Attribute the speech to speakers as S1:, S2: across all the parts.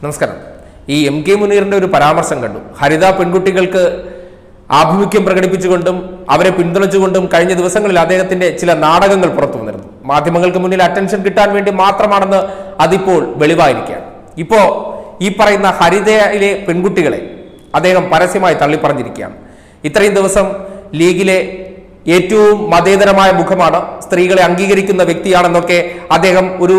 S1: നമസ്കാരം ഈ M K മുനീറിന്റെ ഒരു പരാമർശം കണ്ടു ഹരിത പെൺകുട്ടികൾക്ക് ആഭിമുഖ്യം പ്രകടിപ്പിച്ചുകൊണ്ടും അവരെ പിന്തുണച്ചുകൊണ്ടും കഴിഞ്ഞ ദിവസങ്ങളിൽ അദ്ദേഹത്തിന്റെ ചില നാടകങ്ങൾ പുറത്തു വന്നിരുന്നു മാധ്യമങ്ങൾക്ക് മുന്നിൽ അറ്റൻഷൻ കിട്ടാൻ വേണ്ടി മാത്രമാണെന്ന് അതിപ്പോൾ വെളിവായിരിക്കുകയാണ് ഇപ്പോ ഈ പറയുന്ന ഹരിതയിലെ പെൺകുട്ടികളെ അദ്ദേഹം പരസ്യമായി തള്ളിപ്പറഞ്ഞിരിക്കുകയാണ് ഇത്രയും ദിവസം ലീഗിലെ ഏറ്റവും മതേതരമായ മുഖമാണ് സ്ത്രീകളെ അംഗീകരിക്കുന്ന വ്യക്തിയാണെന്നൊക്കെ അദ്ദേഹം ഒരു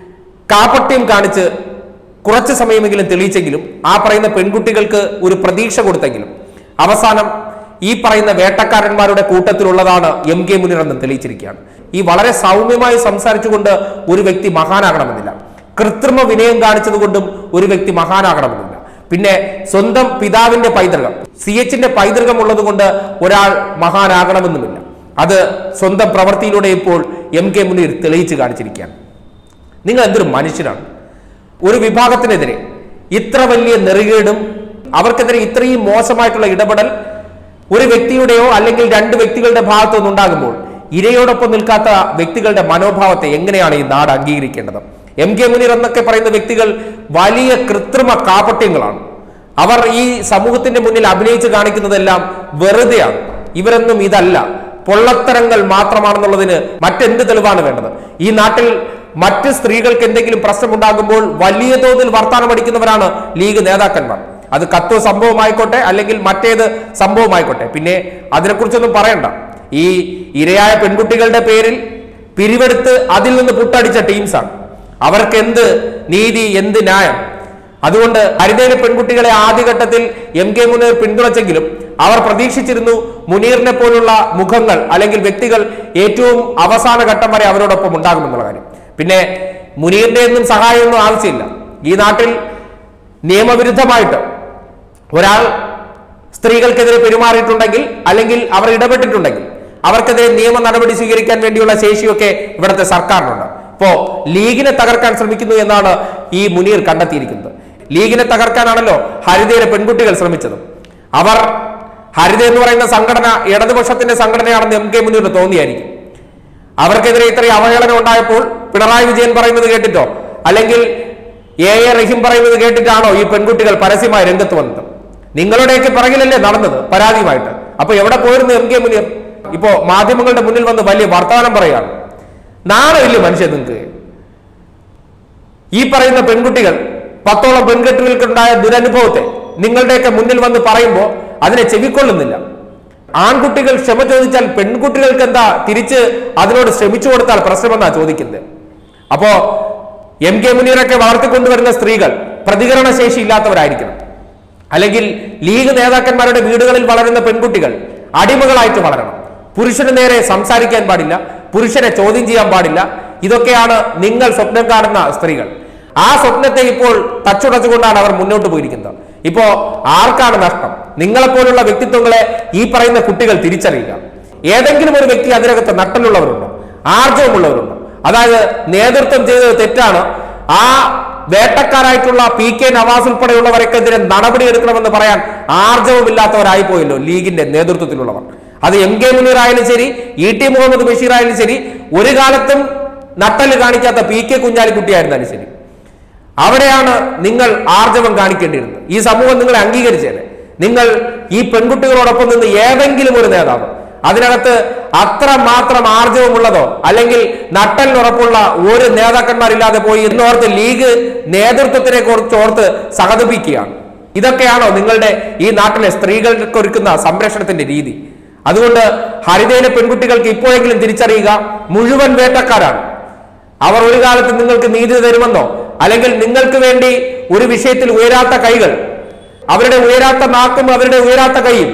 S1: കാപട്യം കാണിച്ച് കുറച്ച് സമയമെങ്കിലും തെളിയിച്ചെങ്കിലും ആ പറയുന്ന പെൺകുട്ടികൾക്ക് ഒരു പ്രതീക്ഷ കൊടുത്തെങ്കിലും അവസാനം ഈ പറയുന്ന വേട്ടക്കാരന്മാരുടെ കൂട്ടത്തിലുള്ളതാണ് എം കെ മുനീർ എന്ന് തെളിയിച്ചിരിക്കുകയാണ് ഈ വളരെ സൗമ്യമായി സംസാരിച്ചുകൊണ്ട് ഒരു വ്യക്തി മഹാനാകണമെന്നില്ല കൃത്രിമ വിനയം കാണിച്ചതുകൊണ്ടും ഒരു വ്യക്തി മഹാനാകണമെന്നില്ല പിന്നെ സ്വന്തം പിതാവിന്റെ പൈതൃകം സി എച്ചിന്റെ പൈതൃകം ഉള്ളത് കൊണ്ട് ഒരാൾ മഹാനാകണമെന്നുമില്ല അത് സ്വന്തം പ്രവൃത്തിയിലൂടെ ഇപ്പോൾ എം കെ മുനീർ തെളിയിച്ചു കാണിച്ചിരിക്കുകയാണ് നിങ്ങൾ എന്തൊരു മനുഷ്യനാണ് ഒരു വിഭാഗത്തിനെതിരെ ഇത്ര വലിയ നെറുകേടും അവർക്കെതിരെ ഇത്രയും മോശമായിട്ടുള്ള ഇടപെടൽ ഒരു വ്യക്തിയുടെയോ അല്ലെങ്കിൽ രണ്ട് വ്യക്തികളുടെ ഭാഗത്തു നിന്നുണ്ടാകുമ്പോൾ ഇരയോടൊപ്പം നിൽക്കാത്ത വ്യക്തികളുടെ മനോഭാവത്തെ എങ്ങനെയാണ് ഈ നാട് അംഗീകരിക്കേണ്ടത് എം കെ മുനീർ എന്നൊക്കെ പറയുന്ന വ്യക്തികൾ വലിയ കൃത്രിമ കാപട്യങ്ങളാണ് അവർ ഈ സമൂഹത്തിന്റെ മുന്നിൽ അഭിനയിച്ച് കാണിക്കുന്നതെല്ലാം വെറുതെയാണ് ഇവരൊന്നും ഇതല്ല പൊള്ളത്തരങ്ങൾ മാത്രമാണെന്നുള്ളതിന് മറ്റെന്ത് തെളിവാണ് വേണ്ടത് ഈ നാട്ടിൽ മറ്റ് സ്ത്രീകൾക്ക് എന്തെങ്കിലും പ്രശ്നമുണ്ടാകുമ്പോൾ വലിയ തോതിൽ വർത്തമാനം അടിക്കുന്നവരാണ് ലീഗ് നേതാക്കന്മാർ അത് കത്വ സംഭവമായിക്കോട്ടെ അല്ലെങ്കിൽ മറ്റേത് സംഭവമായിക്കോട്ടെ പിന്നെ അതിനെക്കുറിച്ചൊന്നും പറയണ്ട ഈ ഇരയായ പെൺകുട്ടികളുടെ പേരിൽ പിരിവെടുത്ത് അതിൽ നിന്ന് പുട്ടടിച്ച ടീംസാണ് അവർക്ക് എന്ത് നീതി എന്ത് ന്യായം അതുകൊണ്ട് ഹരിതയിലെ പെൺകുട്ടികളെ ആദ്യഘട്ടത്തിൽ എം കെ മുനീർ പിന്തുണച്ചെങ്കിലും അവർ പ്രതീക്ഷിച്ചിരുന്നു മുനീറിനെ പോലുള്ള മുഖങ്ങൾ അല്ലെങ്കിൽ വ്യക്തികൾ ഏറ്റവും അവസാന ഘട്ടം വരെ അവരോടൊപ്പം ഉണ്ടാകുമെന്നുള്ള കാര്യം പിന്നെ മുനീറിന്റെ ഒന്നും സഹായമൊന്നും ആവശ്യമില്ല ഈ നാട്ടിൽ നിയമവിരുദ്ധമായിട്ട് ഒരാൾ സ്ത്രീകൾക്കെതിരെ പെരുമാറിയിട്ടുണ്ടെങ്കിൽ അല്ലെങ്കിൽ അവർ ഇടപെട്ടിട്ടുണ്ടെങ്കിൽ അവർക്കെതിരെ നിയമ നടപടി സ്വീകരിക്കാൻ വേണ്ടിയുള്ള ശേഷിയൊക്കെ ഇവിടുത്തെ സർക്കാരിനുണ്ട് ഇപ്പോ ലീഗിനെ തകർക്കാൻ ശ്രമിക്കുന്നു എന്നാണ് ഈ മുനീർ കണ്ടെത്തിയിരിക്കുന്നത് ലീഗിനെ തകർക്കാനാണല്ലോ ഹരിതയിലെ പെൺകുട്ടികൾ ശ്രമിച്ചത് അവർ ഹരിത എന്ന് പറയുന്ന സംഘടന ഇടതുപക്ഷത്തിന്റെ സംഘടനയാണെന്ന് എം കെ മുനീറിന് തോന്നിയായിരിക്കും അവർക്കെതിരെ ഇത്രയും അവഹേളനം ഉണ്ടായപ്പോൾ പിണറായി വിജയൻ പറയുന്നത് കേട്ടിട്ടോ അല്ലെങ്കിൽ എ എ റഹീം പറയുന്നത് കേട്ടിട്ടാണോ ഈ പെൺകുട്ടികൾ പരസ്യമായി രംഗത്ത് വന്നത് നിങ്ങളുടെയൊക്കെ പിറകിലല്ലേ നടന്നത് പരാതിയുമായിട്ട് അപ്പൊ എവിടെ പോയിരുന്നു എം കെ മുനീർ ഇപ്പോ മാധ്യമങ്ങളുടെ മുന്നിൽ വന്ന് വലിയ വർത്തമാനം പറയാണ് നാളെ വലിയ മനുഷ്യൻ നിങ്ങൾക്ക് ഈ പറയുന്ന പെൺകുട്ടികൾ പത്തോളം പെൺകുട്ടികൾക്കുണ്ടായ ദുരനുഭവത്തെ നിങ്ങളുടെയൊക്കെ മുന്നിൽ വന്ന് പറയുമ്പോൾ അതിനെ ചെവിക്കൊള്ളുന്നില്ല ആൺകുട്ടികൾ ക്ഷമ ചോദിച്ചാൽ പെൺകുട്ടികൾക്ക് എന്താ തിരിച്ച് അതിനോട് ശ്രമിച്ചു കൊടുത്താൽ പ്രശ്നമെന്നാ ചോദിക്കുന്നത് അപ്പോ എം കെ മുനീറൊക്കെ വളർത്തിക്കൊണ്ടുവരുന്ന സ്ത്രീകൾ പ്രതികരണ ശേഷി ഇല്ലാത്തവരായിരിക്കണം അല്ലെങ്കിൽ ലീഗ് നേതാക്കന്മാരുടെ വീടുകളിൽ വളരുന്ന പെൺകുട്ടികൾ അടിമകളായിട്ട് വളരണം പുരുഷന് നേരെ സംസാരിക്കാൻ പാടില്ല പുരുഷനെ ചോദ്യം ചെയ്യാൻ പാടില്ല ഇതൊക്കെയാണ് നിങ്ങൾ സ്വപ്നം കാണുന്ന സ്ത്രീകൾ ആ സ്വപ്നത്തെ ഇപ്പോൾ തച്ചുടച്ചുകൊണ്ടാണ് അവർ മുന്നോട്ട് പോയിരിക്കുന്നത് ഇപ്പോ ആർക്കാണ് നഷ്ടം നിങ്ങളെപ്പോലുള്ള വ്യക്തിത്വങ്ങളെ ഈ പറയുന്ന കുട്ടികൾ തിരിച്ചറിയുക ഏതെങ്കിലും ഒരു വ്യക്തി അതിനകത്ത് നട്ടലുള്ളവരുണ്ടോ ആർജവമുള്ളവരുണ്ടോ അതായത് നേതൃത്വം ചെയ്തത് തെറ്റാണ് ആ വേട്ടക്കാരായിട്ടുള്ള പി കെ നവാസ് ഉൾപ്പെടെയുള്ളവർക്കെതിരെ നടപടി എടുക്കണമെന്ന് പറയാൻ ആർജവമില്ലാത്തവരായി പോയല്ലോ ലീഗിന്റെ നേതൃത്വത്തിലുള്ളവർ അത് എം കെ മുനീർ ആയാലും ശരി ഇ ടി മുഹമ്മദ് ബഷീർ ആയാലും ശരി ഒരു കാലത്തും നട്ടല് കാണിക്കാത്ത പി കെ കുഞ്ഞാലിക്കുട്ടിയായിരുന്നാലും ശരി അവിടെയാണ് നിങ്ങൾ ആർജവം കാണിക്കേണ്ടിയിരുന്നത് ഈ സമൂഹം നിങ്ങളെ അംഗീകരിച്ചേനെ നിങ്ങൾ ഈ പെൺകുട്ടികളോടൊപ്പം നിന്ന് ഏതെങ്കിലും ഒരു നേതാവ് അതിനകത്ത് അത്ര മാത്രം ആർജവമുള്ളതോ അല്ലെങ്കിൽ നട്ടലിനുറപ്പുള്ള ഒരു നേതാക്കന്മാരില്ലാതെ പോയി എന്നോർത്ത് ലീഗ് നേതൃത്വത്തിനെ കുറിച്ച് ഓർത്ത് സഹതപിക്കുകയാണ് ഇതൊക്കെയാണോ നിങ്ങളുടെ ഈ നാട്ടിലെ സ്ത്രീകൾക്ക് ഒരുക്കുന്ന സംരക്ഷണത്തിന്റെ രീതി അതുകൊണ്ട് ഹരിതയിലെ പെൺകുട്ടികൾക്ക് ഇപ്പോഴെങ്കിലും തിരിച്ചറിയുക മുഴുവൻ വേട്ടക്കാരാണ് അവർ ഒരു കാലത്ത് നിങ്ങൾക്ക് നീതി തരുമെന്നോ അല്ലെങ്കിൽ നിങ്ങൾക്ക് വേണ്ടി ഒരു വിഷയത്തിൽ ഉയരാത്ത കൈകൾ അവരുടെ ഉയരാത്ത നാക്കും അവരുടെ ഉയരാത്ത കൈയും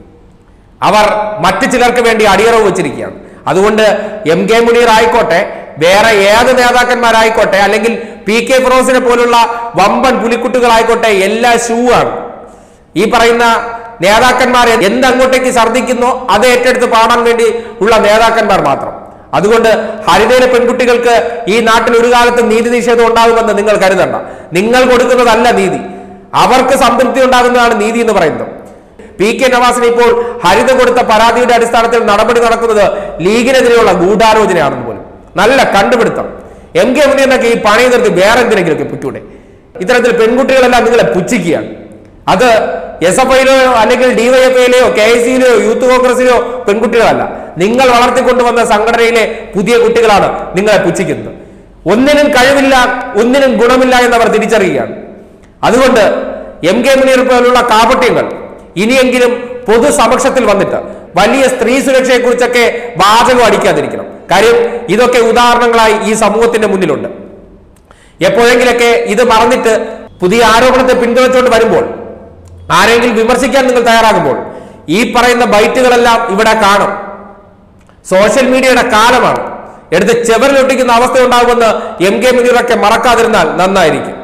S1: അവർ മറ്റു ചിലർക്ക് വേണ്ടി അടിയറവ് വെച്ചിരിക്കുകയാണ് അതുകൊണ്ട് എം കെ മുനീർ ആയിക്കോട്ടെ വേറെ ഏത് നേതാക്കന്മാരായിക്കോട്ടെ അല്ലെങ്കിൽ പി കെ ഫിറോസിനെ പോലുള്ള വമ്പൻ പുലിക്കുട്ടികളായിക്കോട്ടെ എല്ലാ ഷൂ ആണ് ഈ പറയുന്ന നേതാക്കന്മാർ എന്തങ്ങോട്ടേക്ക് ഛർദ്ദിക്കുന്നോ അത് ഏറ്റെടുത്ത് പാടാൻ വേണ്ടി ഉള്ള നേതാക്കന്മാർ മാത്രം അതുകൊണ്ട് ഹരിതയിലെ പെൺകുട്ടികൾക്ക് ഈ നാട്ടിൽ ഒരു കാലത്ത് നീതി നിഷേധം ഉണ്ടാകുമെന്ന് നിങ്ങൾ കരുതണ്ട നിങ്ങൾ കൊടുക്കുന്നതല്ല നീതി അവർക്ക് സംതൃപ്തി ഉണ്ടാകുന്നതാണ് നീതി എന്ന് പറയുന്നത് പി കെ നവാസിന് ഇപ്പോൾ ഹരിത കൊടുത്ത പരാതിയുടെ അടിസ്ഥാനത്തിൽ നടപടി നടക്കുന്നത് ലീഗിനെതിരെയുള്ള ഗൂഢാലോചനയാണെന്ന് പോലും നല്ല കണ്ടുപിടുത്തം എം കെ മുനീറിനൊക്കെ ഈ പണി നിർത്തി വേറെ എന്തിനെങ്കിലുമൊക്കെ പൊയ്ക്കൂടെ ഇത്തരത്തിൽ പെൺകുട്ടികളെല്ലാം നിങ്ങളെ പുച്ഛിക്കുകയാണ് അത് എസ് എഫ് ഐയിലെയോ അല്ലെങ്കിൽ ഡിവൈഎഫ്ഐയിലെയോ കെ ഐ സിയിലെയോ യൂത്ത് കോൺഗ്രസിലെയോ പെൺകുട്ടികളല്ല നിങ്ങൾ വളർത്തിക്കൊണ്ടുവന്ന സംഘടനയിലെ പുതിയ കുട്ടികളാണ് നിങ്ങളെ പുച്ഛിക്കുന്നത് ഒന്നിനും കഴിവില്ല ഒന്നിനും ഗുണമില്ല എന്നവർ തിരിച്ചറിയുകയാണ് അതുകൊണ്ട് എം കെ മുനീർ പോലുള്ള കാപട്യങ്ങൾ ഇനിയെങ്കിലും പൊതുസമക്ഷത്തിൽ വന്നിട്ട് വലിയ സ്ത്രീ സുരക്ഷയെ കുറിച്ചൊക്കെ വാചകം അടിക്കാതിരിക്കണം കാര്യം ഇതൊക്കെ ഉദാഹരണങ്ങളായി ഈ സമൂഹത്തിന്റെ മുന്നിലുണ്ട് എപ്പോഴെങ്കിലൊക്കെ ഇത് മറന്നിട്ട് പുതിയ ആരോപണത്തെ പിന്തുണച്ചുകൊണ്ട് വരുമ്പോൾ ആരെങ്കിലും വിമർശിക്കാൻ നിങ്ങൾ തയ്യാറാകുമ്പോൾ ഈ പറയുന്ന ബൈറ്റുകളെല്ലാം ഇവിടെ കാണും സോഷ്യൽ മീഡിയയുടെ കാലമാണ് എടുത്ത് ചെവറിലൊട്ടിക്കുന്ന അവസ്ഥ ഉണ്ടാകുമെന്ന് എം കെ മുനീറൊക്കെ മറക്കാതിരുന്നാൽ നന്നായിരിക്കും